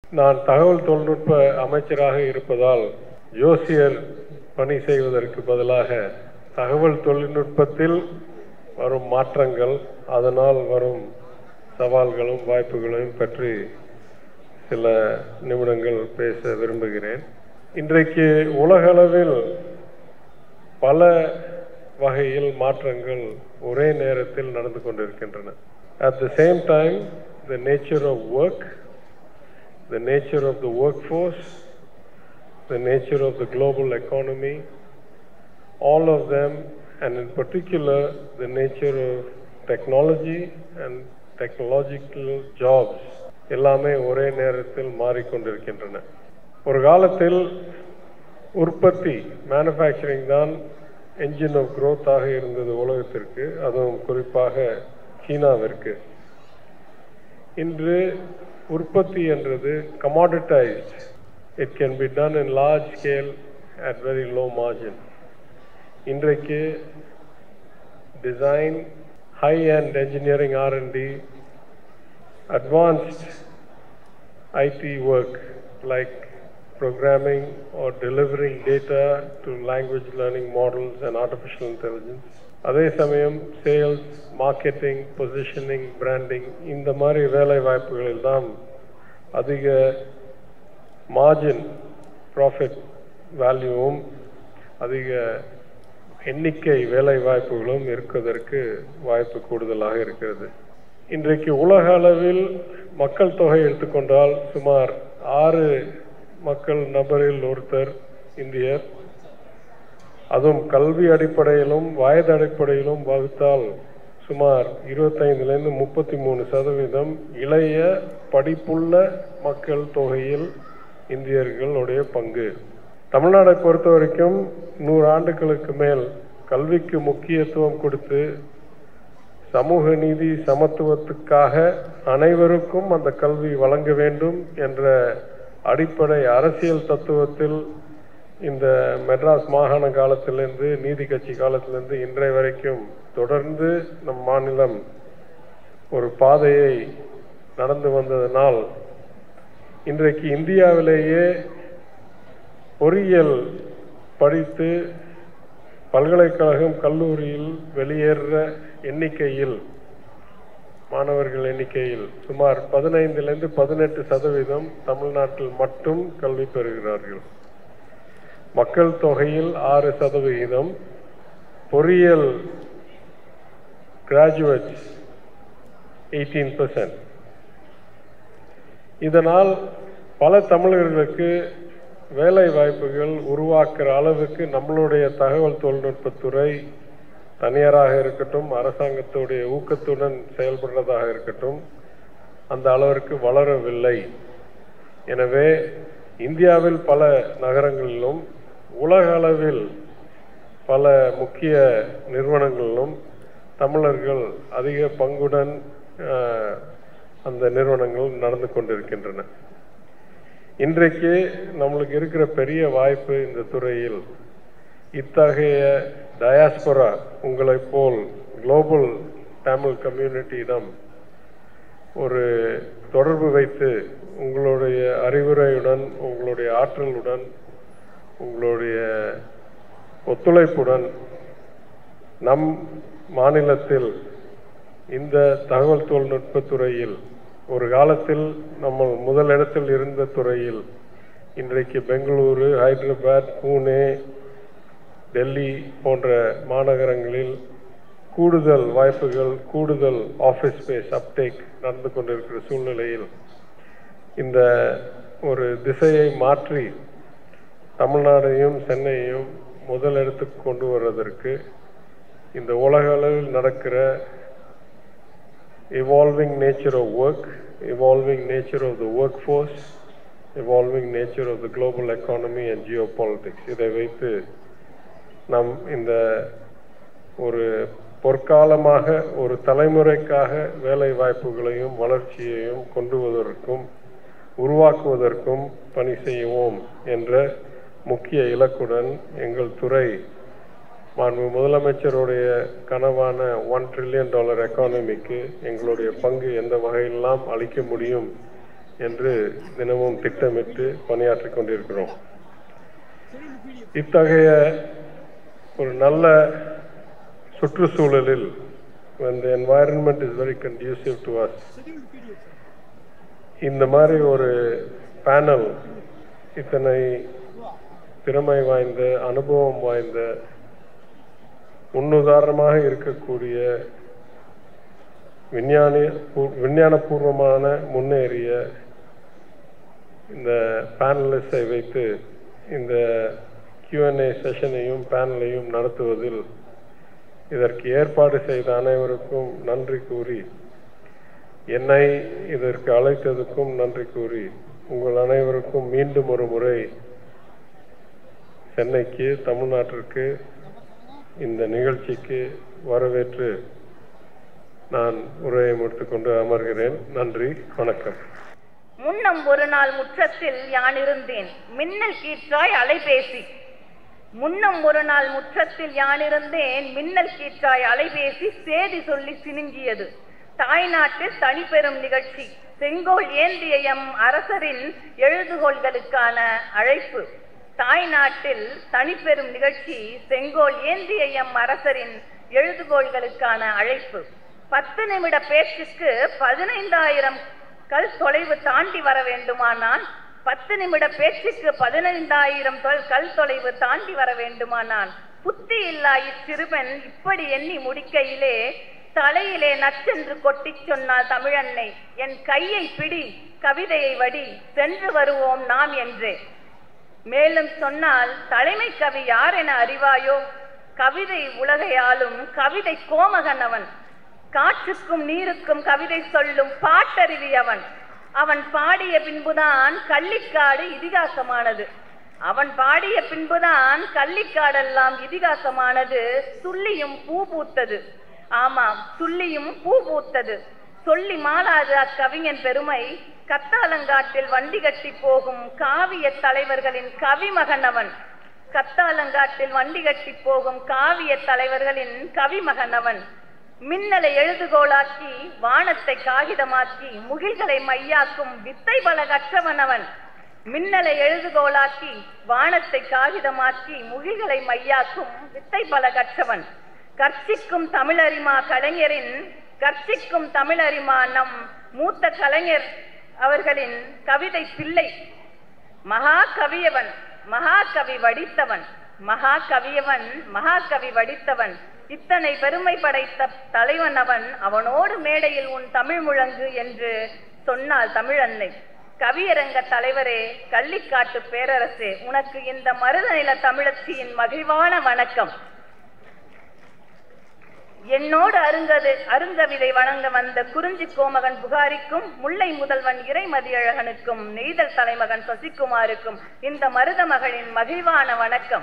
நான் தகவல் தொழில்நுட்ப அமைச்சராக இருப்பதால் ஜோசியர் பணி செய்வதற்கு பதிலாக தகவல் தொழில்நுட்பத்தில் வரும் மாற்றங்கள் அதனால் வரும் சவால்களும் வாய்ப்புகளையும் பற்றி சில நிமிடங்கள் பேச விரும்புகிறேன் இன்றைக்கு உலகளவில் பல வகையில் மாற்றங்கள் ஒரே நேரத்தில் நடந்து கொண்டிருக்கின்றன at the same time the nature of work the nature of the work force the nature of the global economy all of them and in particular the nature of technology and technological jobs எல்லாமே ஒரே நேரத்தில் மாறிக்கொண்டிருக்கின்றன ஒரு காலத்தில் உற்பத்தி manufacturing தான் engine of growth ஆக இருந்தது உலகத்திற்கு அதுவும் குறிப்பாக சீனாவிற்கு இன்று உற்பத்தி என்றது commoditized it can be done in large scale at very low margin இன்றைக்கு design high and engineering R&D advanced IT work like programming or delivering data to language learning models and artificial intelligence. அதே சமயம் sales marketing positioning branding இந்த மாதிரி வேலை வாய்ப்புகளில் தான் அதிக margin profit வேல்யூவும் அதிக எண்ணிக்கை வேலை வாய்ப்புகளும் இருப்பதற்கு வாய்ப்பு கூடுதலாக இருக்கிறது இன்றைக்கு உலக அளவில் மக்கள் தொகை எடுத்துக்கொண்டால் சுமார் ஆறு மக்கள் நபரில் ஒருத்தர் இந்தியர் அதுவும் கல்வி அடிப்படையிலும் வயது அடிப்படையிலும் வகுத்தால் சுமார் இருபத்தைந்துலேருந்து முப்பத்தி மூணு சதவீதம் இளைய படிப்புள்ள மக்கள் தொகையில் இந்தியர்களுடைய பங்கு தமிழ்நாடை பொறுத்த வரைக்கும் நூறு ஆண்டுகளுக்கு மேல் கல்விக்கு முக்கியத்துவம் கொடுத்து சமூக நீதி சமத்துவத்துக்காக அனைவருக்கும் அந்த கல்வி வழங்க வேண்டும் என்ற அடிப்படை அரசியல் தத்துவத்தில் இந்த மெட்ராஸ் மாகாண காலத்திலிருந்து நீதி கட்சி காலத்திலிருந்து இன்றைய வரைக்கும் தொடர்ந்து நம் மாநிலம் ஒரு பாதையை நடந்து வந்ததனால் இன்றைக்கு இந்தியாவிலேயே பொறியியல் படித்து பல்கலைக்கழகம் கல்லூரியில் வெளியேற எண்ணிக்கையில் மாணவர்கள் எண்ணிக்கையில் சுமார் பதினைந்திலிருந்து பதினெட்டு சதவீதம் தமிழ்நாட்டில் மட்டும் கல்வி பெறுகிறார்கள் மக்கள் தொகையில் ஆறு சதவிகிதம் பொறியியல் கிராஜுவேட்ஸ் எயிட்டீன் பர்சன்ட் இதனால் பல தமிழர்களுக்கு வேலை வாய்ப்புகள் உருவாக்குற அளவுக்கு நம்மளுடைய தகவல் தொழில்நுட்பத்துறை தனியாராக இருக்கட்டும் அரசாங்கத்துடைய ஊக்கத்துடன் செயல்படுறதாக இருக்கட்டும் அந்த அளவிற்கு வளரவில்லை எனவே இந்தியாவில் பல நகரங்களிலும் உலக அளவில் பல முக்கிய நிறுவனங்களிலும் தமிழர்கள் அதிக பங்குடன் அஹ், அந்த நிறுவனங்கள் நடந்து கொண்டிருக்கின்றன இன்றைக்கு நம்மளுக்கு இருக்கிற பெரிய வாய்ப்பு இந்த துறையில் இத்தகைய டயாஸ்பரா உங்களைப் போல் குளோபல் தமிழ் கம்யூனிட்டியிடம் ஒரு தொடர்பு வைத்து உங்களுடைய அறிவுரையுடன் உங்களுடைய ஆற்றலுடன் உங்களுடைய ஒத்துழைப்புடன் நம் மாநிலத்தில் இந்த தகவல் தொழில்நுட்பத் துறையில் ஒரு காலத்தில் நம்ம முதலிடத்தில் இருந்த துறையில் இன்றைக்கு பெங்களூரு ஹைதராபாத் பூனே டெல்லி போன்ற மாநகரங்களில் கூடுதல் வாய்ப்புகள் கூடுதல் ஆஃபீஸ் ஸ்பேஸ் அப்டேக் நடந்து கொண்டிருக்கிற சூழ்நிலையில் இந்த ஒரு திசையை மாற்றி தமிழ்நாடையும் சென்னையையும் முதலிடத்துக்கு கொண்டு வர்றதற்கு இந்த உலக அளவில் நடக்கிற evolving nature of work, evolving nature of the workforce, evolving nature of the global economy and geopolitics. இதை வைத்து நாம் இந்த ஒரு பொற்காலமாக ஒரு தலைமுறைக்காக வேலை வாய்ப்புகளையும் வளர்ச்சியையும் கொண்டு வருவதற்கும் உருவாக்குவதற்கும் பணி செய்வோம் என்ற முக்கிய இலக்குடன் எங்கள் துறை மாண்பு முதலமைச்சருடைய கனவான ஒன் ட்ரில்லியன் டாலர் எக்கானமிக்கு எங்களுடைய பங்கு எந்த வகையெல்லாம் அளிக்க முடியும் என்று தினமும் திட்டமிட்டு பணியாற்றிக் கொண்டிருக்கிறோம் இத்தகைய ஒரு நல்ல சுற்றுச்சூழலில் when the environment is very conducive to us இந்த மாதிரி ஒரு பேனல் இத்தனை திறமை வாய்ந்த அனுபவம் வாய்ந்த முன்னுதாரணமாக இருக்கக்கூடிய விஞ்ஞானி பூ- விஞ்ஞானபூர்வமான முன்னேறிய இந்த பேனலிஸ்டை வைத்து இந்த Q&A செஷனையும் பேனலையும் நடத்துவதில் இதற்கு ஏற்பாடு செய்த அனைவருக்கும் நன்றி கூறி என்னை இதற்கு அழைத்ததுக்கும் நன்றி கூறி உங்கள் அனைவருக்கும் மீண்டும் ஒரு முறை சென்னைக்கு தமிழ்நாட்டிற்கு இந்த நிகழ்ச்சிக்கு வரவேற்று நான் உரையை முடித்துக்கொண்டு அமர்கிறேன் நன்றி வணக்கம் முன்னம் ஒரு நாள் முற்றத்தில் யான் இருந்தேன் மின்னல் கீற்றாய் அலைபேசி முன்னம் ஒரு நாள் முற்றத்தில் யான் இருந்தேன் மின்னல் கீற்றாய் அலைபேசி சேதி சொல்லி சினுங்கியது தாய்நாட்டில் தனிப்பெரும் நிகழ்ச்சி செங்கோல் ஏந்திய எம் அரசரின் எழுதுகோள்களுக்கான அழைப்பு தாய்நாட்டில் தனிப்பெரும் நிகழ்ச்சி செங்கோல் ஏந்திய எம் அரசரின் எழுதுகோள்களுக்கான அழைப்பு பத்து நிமிட பேச்சுக்கு பதினைந்தாயிரம் கல் தொலைவு தாண்டி வர வேண்டுமானால் பத்து நிமிட பேச்சுக்கு பதினைந்தாயிரம் தொல் கல் தொலைவு தாண்டி வர வேண்டுமானால் புத்தி இல்லா இச்சிறுவன் இப்படி எண்ணி முடிக்கையிலே தலையிலே நச்சென்று கொட்டிச் சொன்னாள் தமிழன்னை என் கையை பிடி கவிதையை வடி சென்று வருவோம் நாம் என்றே மேலும் சொன்னால் தலைமை கவி யார் என அறிவாயோ கவிதை உலகை ஆளும் கவிதை கோமகன் அவன் காற்றுக்கும் நீருக்கும் கவிதை சொல்லும் பாட்டறிவி அவன் அவன் பாடிய பின்புதான் கள்ளிக்காடு இதிகாசமானது அவன் பாடிய பின்புதான் கள்ளிக்காடெல்லாம் இதிகாசமானது சுள்ளியும் பூ பூத்தது ஆமாம் சுள்ளியும் பூ பூத்தது சொல்லி மாளாது அக்கவிஞன் பெருமை கத்தாலங்காட்டில் வண்டி கட்டி போகும் காவிய தலைவர்களின் கவிமகன் அவன் கத்தாலங்காட்டில் வண்டி கட்டி போகும் காவிய தலைவர்களின் கவிமகன் அவன் மின்னலை எழுதுகோளாக்கி வானத்தை காகிதமாக்கி முகில்களை மையாக்கும் வித்தை பல கற்றவன் அவன் மின்னலை எழுதுகோளாக்கி வானத்தை காகிதமாக்கி முகில்களை மையாக்கும் வித்தை பல கற்றவன் கற்சிக்கும் தமிழறிமா கலைஞரின் கற்சிக்கும் தமிழறிமா நம் மூத்த கலைஞர் அவர்களின் கவிதை பிள்ளை மகா கவியவன் மகாகவி வடித்தவன் மகா கவியவன் மகாகவி வடித்தவன் இத்தனை பெருமை படைத்த தலைவன் அவன் அவனோடு மேடையில் உன் தமிழ் முழங்கு என்று சொன்னாள் தமிழன்னை கவியரங்க தலைவரே கள்ளிக்காட்டு பேரரசே உனக்கு இந்த மருதநில தமிழச்சியின் மகிழ்வான வணக்கம் என்னோடு அருங்கது அருங்கவிதை வழங்க வந்த குறிஞ்சி கோமகன் புகாரிக்கும் முல்லை முதல்வன் இறைமதியழகனுக்கும் நெய்தல் தலைமகன் சசிகுமாருக்கும் இந்த மருத மகளின் மகிழ்வான வணக்கம்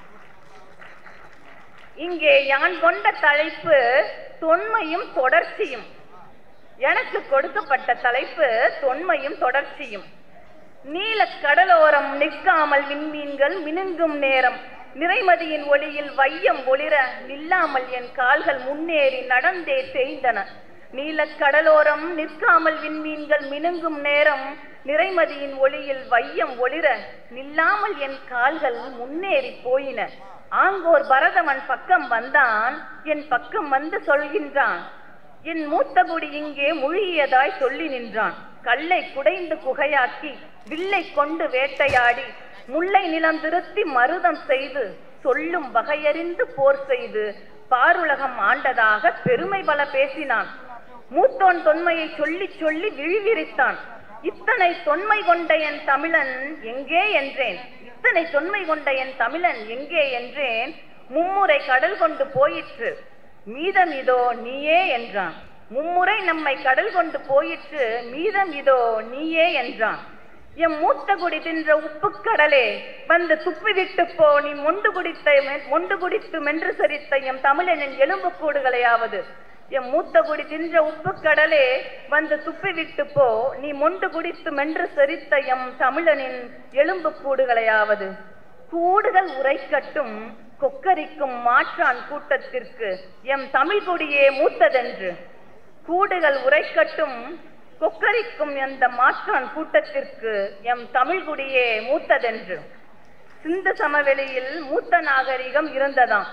இங்கே யான் கொண்ட தலைப்பு தொன்மையும் தொடர்ச்சியும் எனக்கு கொடுக்கப்பட்ட தலைப்பு தொன்மையும் தொடர்ச்சியும் நீலக் கடலோரம் நிற்காமல் விண்மீன்கள் மினுங்கும் நேரம் நிறைமதியின் ஒளியில் வையம் ஒளிர நில்லாமல் என் கால்கள் முன்னேறி நடந்தே தேய்ந்தன நீலக் கடலோரம் நிற்காமல் விண்மீன்கள் மினுங்கும் நேரம் நிறைமதியின் ஒளியில் வையம் ஒளிர நில்லாமல் என் கால்கள் முன்னேறி போயின ஆங்கோர் பரதவன் பக்கம் வந்தான் என் பக்கம் வந்து சொல்கின்றான் என் மூத்த குடி இங்கே முழுகியதாய் சொல்லி நின்றான் கல்லை குடைந்து குகையாக்கி வில்லை கொண்டு வேட்டையாடி முல்லை நிலம் திருத்தி மருதம் செய்து சொல்லும் வகையறிந்து போர் செய்து பாருலகம் ஆண்டதாக பெருமை பல பேசினான் மூத்தோன் தொன்மையை சொல்லி சொல்லி விழிவிரித்தான் இத்தனை தொன்மை கொண்ட என் தமிழன் எங்கே என்றேன் இத்தனை தொன்மை கொண்ட என் தமிழன் எங்கே என்றேன் மும்முறை கடல் கொண்டு போயிற்று மீதம் இதோ நீயே என்றான் மும்முறை நம்மை கடல் கொண்டு போயிற்று மீதம் இதோ நீயே என்றான் எம் மூத்த குடி தின்ற உப்பு கடலே வந்து துப்பிவிட்டு போ நீ மொண்டு குடித்த மொண்டு குடித்து மென்று சரித்த எம் தமிழனின் எலும்பு கூடுகளையாவது எம் மூத்த குடி தின்ற உப்பு கடலே வந்து துப்பிவிட்டு போ நீ மொண்டு குடித்து மென்று செரித்த எம் தமிழனின் எலும்பு கூடுகளையாவது கூடுகள் உரைக்கட்டும் கொக்கரிக்கும் மாற்றான் கூட்டத்திற்கு எம் தமிழ் குடியே மூத்ததென்று கூடுகள் உரைக்கட்டும் கொக்கரிக்கும் அந்த மாற்றான் கூட்டத்திற்கு எம் தமிழ்குடியே மூத்ததென்று சிந்து சமவெளியில் மூத்த நாகரிகம் இருந்ததாம்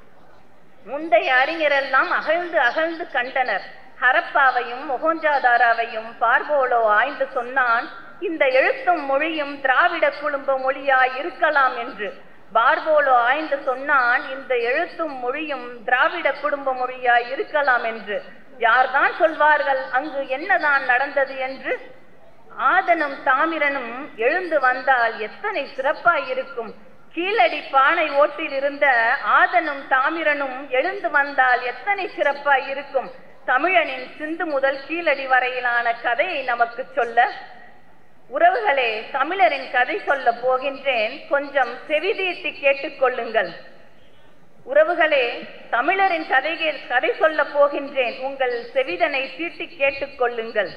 முந்தைய அறிஞரெல்லாம் அகழ்ந்து அகழ்ந்து கண்டனர் ஹரப்பாவையும் மொகோஞ்சாதாராவையும் பார்வோலோ ஆய்ந்து சொன்னான் இந்த எழுத்தும் மொழியும் திராவிட குடும்ப மொழியாய் இருக்கலாம் என்று பார்போலோ ஆய்ந்து சொன்னான் இந்த எழுத்தும் மொழியும் திராவிட குடும்ப மொழியாய் இருக்கலாம் என்று யார்தான் சொல்வார்கள் அங்கு என்னதான் நடந்தது என்று ஆதனும் தாமிரனும் எழுந்து வந்தால் எத்தனை சிறப்பாய் இருக்கும் கீழடி பானை ஓட்டில் இருந்த ஆதனும் தாமிரனும் எழுந்து வந்தால் எத்தனை சிறப்பாய் இருக்கும் தமிழனின் சிந்து முதல் கீழடி வரையிலான கதையை நமக்கு சொல்ல உறவுகளே தமிழரின் கதை சொல்ல போகின்றேன் கொஞ்சம் செவிதீர்த்தி கேட்டுக்கொள்ளுங்கள் உறவுகளே தமிழரின் கதைகள் கதை சொல்ல போகின்றேன் உங்கள் செவிதனை தீட்டி கேட்டுக்கொள்ளுங்கள்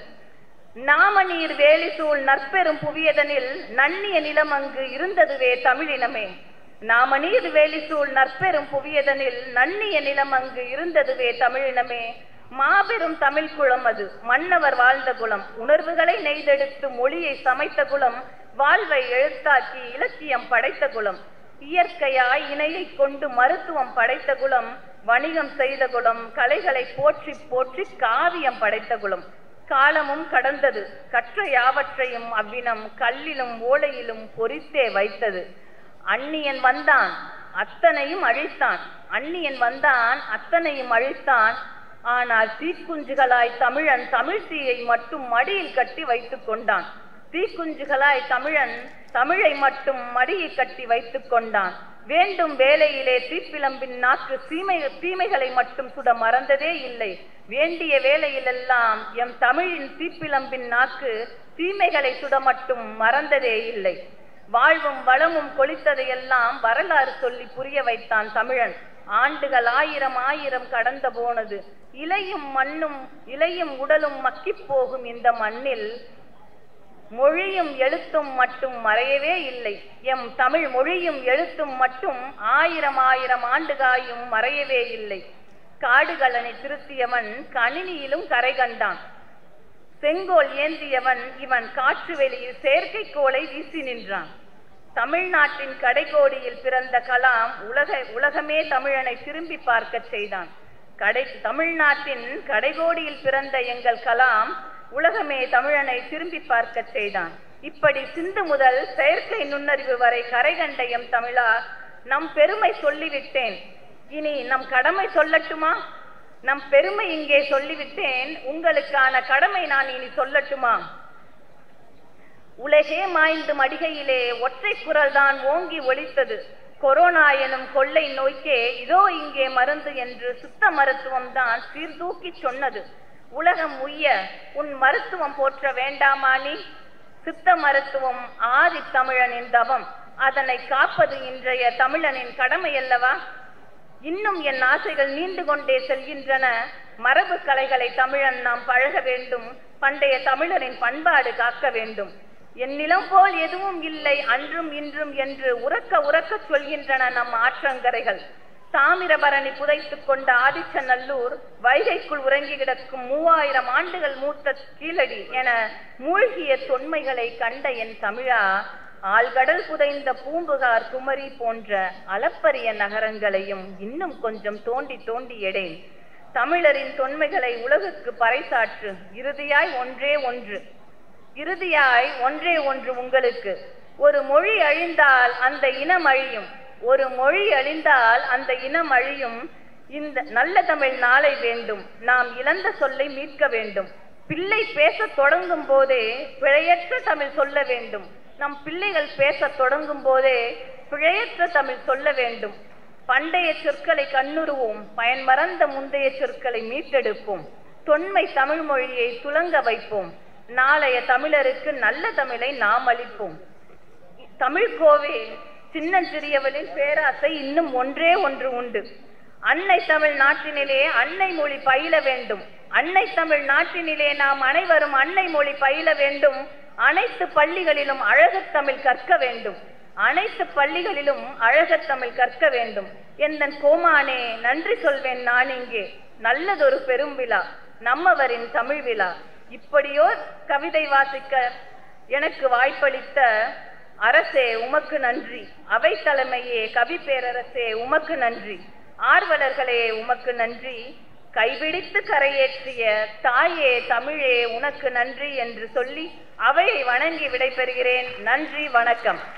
நாமநீர் வேலிசூழ் நற்பெரும் புவியதனில் நன்னிய நிலம் அங்கு இருந்ததுவே தமிழினமே நாமநீர் வேலிசூழ் நற்பெரும் புவியதனில் நன்னிய நிலம் அங்கு இருந்ததுவே தமிழினமே மாபெரும் தமிழ் குளம் அது மன்னவர் வாழ்ந்த குலம் உணர்வுகளை நெய்தெடுத்து மொழியை சமைத்த குலம் வாழ்வை எழுத்தாக்கி இலக்கியம் படைத்த குலம் இயற்கையாய் இணையை கொண்டு மருத்துவம் படைத்த குலம் வணிகம் செய்த குலம் கலைகளை போற்றி போற்றி காவியம் படைத்த குலம் காலமும் கடந்தது கற்ற யாவற்றையும் அவ்வினம் கல்லிலும் ஓலையிலும் பொறித்தே வைத்தது அந்நியன் வந்தான் அத்தனையும் அழித்தான் அந்நியன் வந்தான் அத்தனையும் அழித்தான் ஆனால் தீக்குஞ்சுகளாய் தமிழன் தமிழ் தீயை மட்டும் மடியில் கட்டி வைத்துக் கொண்டான் தீக்குஞ்சுகளாய் தமிழன் தமிழை மட்டும் மடியில் கட்டி வைத்துக் கொண்டான் வேண்டும் வேலையிலே தீப்பிளம்பின் நாக்கு தீமை தீமைகளை மட்டும் சுட மறந்ததே இல்லை வேண்டிய வேலையிலெல்லாம் எம் தமிழின் தீப்பிளம்பின் நாக்கு தீமைகளை சுட மட்டும் மறந்ததே இல்லை வாழ்வும் வளமும் கொளித்ததையெல்லாம் வரலாறு சொல்லி புரிய வைத்தான் தமிழன் ஆண்டுகள் ஆயிரம் ஆயிரம் கடந்த போனது இலையும் மண்ணும் இலையும் உடலும் மக்கிப் போகும் இந்த மண்ணில் மொழியும் எழுத்தும் மட்டும் மறையவே இல்லை எம் தமிழ் மொழியும் எழுத்தும் மட்டும் ஆயிரம் ஆயிரம் ஆண்டுகாயும் மறையவே இல்லை காடுகளனை திருத்தியவன் கணினியிலும் கரை கண்டான் செங்கோல் ஏந்தியவன் இவன் காற்று வெளியில் செயற்கைக்கோளை வீசி நின்றான் தமிழ்நாட்டின் கடைகோடியில் பிறந்த கலாம் உலக உலகமே தமிழனை திரும்பி பார்க்கச் செய்தான் கடை தமிழ்நாட்டின் கடைகோடியில் பிறந்த எங்கள் கலாம் உலகமே தமிழனை திரும்பி பார்க்கச் செய்தான் இப்படி சிந்து முதல் செயற்கை நுண்ணறிவு வரை கரை கண்ட எம் தமிழா நம் பெருமை சொல்லிவிட்டேன் இனி நம் கடமை சொல்லட்டுமா நம் பெருமை இங்கே சொல்லிவிட்டேன் உங்களுக்கான கடமை நான் இனி சொல்லட்டுமா உலகே மாய்ந்து மடிகையிலே ஒற்றை குரல் தான் ஓங்கி ஒலித்தது கொரோனா எனும் கொள்ளை நோய்க்கே இதோ இங்கே மருந்து என்று சுத்த மருத்துவம் தான் சீர்தூக்கி சொன்னது உலகம் உய்ய உன் மருத்துவம் போற்ற வேண்டாமா நீ சித்த மருத்துவம் ஆதி தமிழனின் தவம் அதனை காப்பது இன்றைய தமிழனின் கடமை அல்லவா இன்னும் என் ஆசைகள் நீண்டு கொண்டே செல்கின்றன மரபு கலைகளை தமிழன் நாம் பழக வேண்டும் பண்டைய தமிழரின் பண்பாடு காக்க வேண்டும் என்னிலம் போல் எதுவும் இல்லை அன்றும் இன்றும் என்று உறக்க உறக்க சொல்கின்றன நம் ஆற்றங்கரைகள் தாமிரபரணி புதைத்துக் கொண்ட ஆதிச்சநல்லூர் வைகைக்குள் உறங்கி கிடக்கும் மூவாயிரம் ஆண்டுகள் மூத்த கீழடி என மூழ்கிய தொன்மைகளை கண்ட என் தமிழா ஆழ்கடல் புதைந்த பூம்புகார் குமரி போன்ற அளப்பரிய நகரங்களையும் இன்னும் கொஞ்சம் தோண்டி தோண்டி எடேன் தமிழரின் தொன்மைகளை உலகுக்கு பறைசாற்று இறுதியாய் ஒன்றே ஒன்று இறுதியாய் ஒன்றே ஒன்று உங்களுக்கு ஒரு மொழி அழிந்தால் அந்த இனம் அழியும் ஒரு மொழி அழிந்தால் அந்த இனம் அழியும் இந்த நல்ல தமிழ் நாளை வேண்டும் நாம் இழந்த சொல்லை மீட்க வேண்டும் பிள்ளை பேசத் தொடங்கும் போதே பிழையற்ற தமிழ் சொல்ல வேண்டும் நம் பிள்ளைகள் பேசத் தொடங்கும் போதே பிழையற்ற தமிழ் சொல்ல வேண்டும் பண்டைய சொற்களை கண்ணுருவோம் பயன்மறந்த முந்தைய சொற்களை மீட்டெடுப்போம் தொன்மை தமிழ் மொழியை துலங்க வைப்போம் நாளைய தமிழருக்கு நல்ல தமிழை நாம் அளிப்போம் தமிழ் கோவே சின்னஞ்சிறியவளின் பேராசை இன்னும் ஒன்றே ஒன்று உண்டு அன்னை தமிழ் நாட்டினிலே அன்னை மொழி பயில வேண்டும் அன்னை தமிழ் நாட்டினிலே நாம் அனைவரும் அன்னை மொழி பயில வேண்டும் அனைத்து பள்ளிகளிலும் அழகுத் தமிழ் கற்க வேண்டும் அனைத்து பள்ளிகளிலும் அழகத் தமிழ் கற்க வேண்டும் எந்தன் கோமானே நன்றி சொல்வேன் நான் இங்கே நல்லதொரு பெரும் விழா நம்மவரின் தமிழ் விழா இப்படியோ கவிதை வாசிக்க எனக்கு வாய்ப்பளித்த அரசே உமக்கு நன்றி அவை தலைமையே கவி பேரரசே உமக்கு நன்றி ஆர்வலர்களே உமக்கு நன்றி கைபிடித்து கரையேற்றிய தாயே தமிழே உனக்கு நன்றி என்று சொல்லி அவையை வணங்கி விடைபெறுகிறேன் நன்றி வணக்கம்